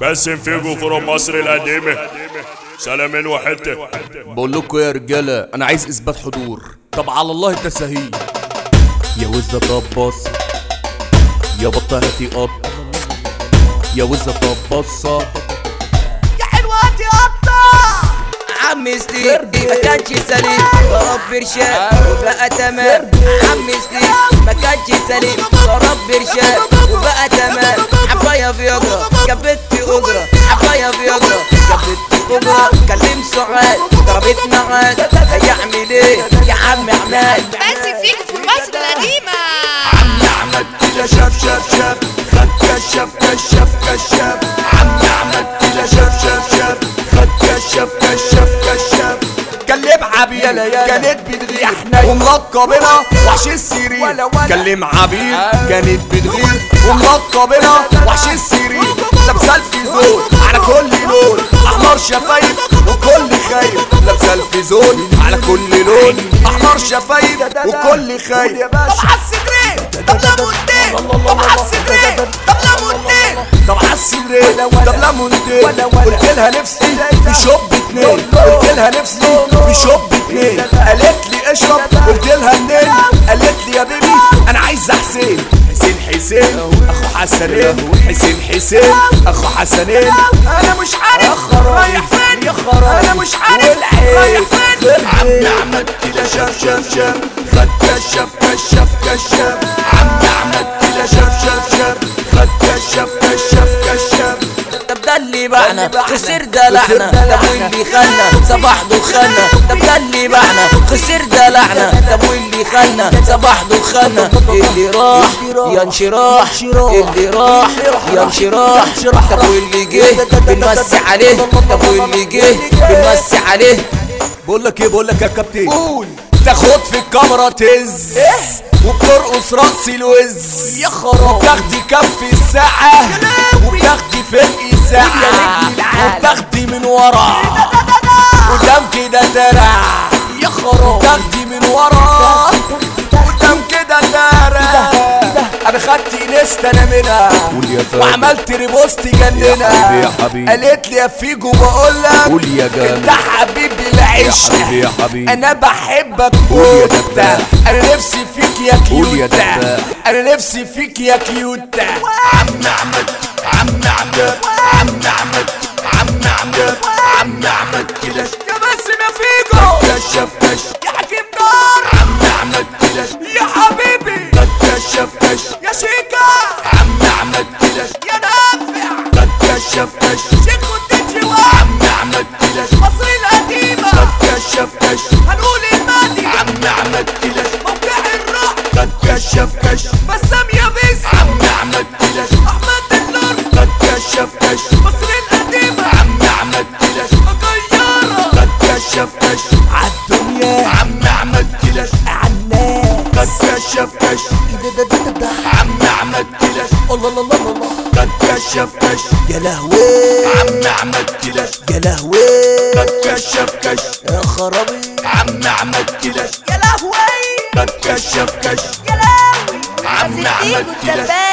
باسم فيجو فروم مصر القديمة سلامين وحتة بقول لكم يا رجاله انا عايز اثبات حضور طب على الله التساهيل يا وزه طب بص يا بطه هاتي قط يا وزه طب بصه يا حلوة تقطع عمي سليم ما كانش سليم ضرب برشاد وبقى تمام عمي سليم ما كانش سليم ضرب برشاد وبقى تمام حبايه فياجرا جابت اجرة حبايه فياجرا جابت اجرة كلم سعاد ضربت معاد هيعمل ايه يا عم عماد بس فيك في مصر القديمة عم احمد كده شاف شاف شاف خد كشف كشف كشف عم احمد كده شاف شاف شاف خد كشف كشف كشف كلم عبير كانت بتغير وملقبنا وحش السيرين كلم عبير كانت بتغير وملقبنا وحش السيرين لابسه الفيزون على كل لون احمر شفايف وكل خايف لابسه الفيزون على كل لون احمر شفايف وكل خايف طب عالسجرين طب لمونتين طب عالسجرين طب لمونتين طب عالسجرين طب لمونتين قلت لها نفسي في شوب اتنين قلت لها نفسي في شوب اتنين قالت لي اشرب قلت لها منين قالت لي يا بيبي انا عايزه حسين حسين حسين اخو حسنين حسين حسين اخو حسنين انا مش عارف رايح فين يا خراب انا مش عارف رايح فين عم احمد كده شاف شاف شاف خد كشف كشف كشف عم احمد كده شاف شاف شاف خد كشف كشف كشف طب ده اللي بعنا خسر دلعنا طب واللي خلنا صباح دخلنا طب ده اللي بعنا خسر دلعنا طب واللي خلنا صباح دخلنا اللي راح يا انشراح اللي راح يا انشراح طب واللي جه بنمسي عليه طب واللي جه بنمسي عليه بقول لك ايه بقول لك يا كابتن قول تاخد في الكاميرا تز وبترقص رقص الوز يا خراب وبتاخدي كف الساعة وبتاخدي فرق الساعة وبتاخدي من ورا قدام كده درع يا خراب وبتاخدي من ورا قدام كده درع انا خدت انستا انا منها قول يا فادي. وعملت ريبوست جننها يا حبيبي يا حبيبي. قالت لي يا فيجو بقول لك قول يا جامد. انت حبيبي العشق حبيبي يا حبيبي. انا بحبك قول يا موت دبابة. انا نفسي فيك يا قول يا كيوت دبابة. انا نفسي فيك يا كيوت عم احمد عم احمد عم احمد عم احمد عم احمد كده يا باسم يا فيجو كشف كشف يا حكيم دار عم احمد كده يا حبيبي كشف كشف يا شيكا عم احمد كده يا نافع كشف كشف شيك وديتشي عم احمد كده مصر القديمة كشف كشف هنقول المادي عم احمد كده موقع الرعب كشف كشف بسام يا بيس عم احمد كده احمد دلار كشف كشف مصر القديمة عم احمد كده غيارة كشف كشف عالدنيا عم احمد كده عناس كشف كشف عم احمد كده الله الله الله الله كشف كشف يا لهوي عم احمد كده يا لهوي كشف كشف يا خرابي عم احمد كده يا لهوي كشف كشف يا لهوي عم احمد كده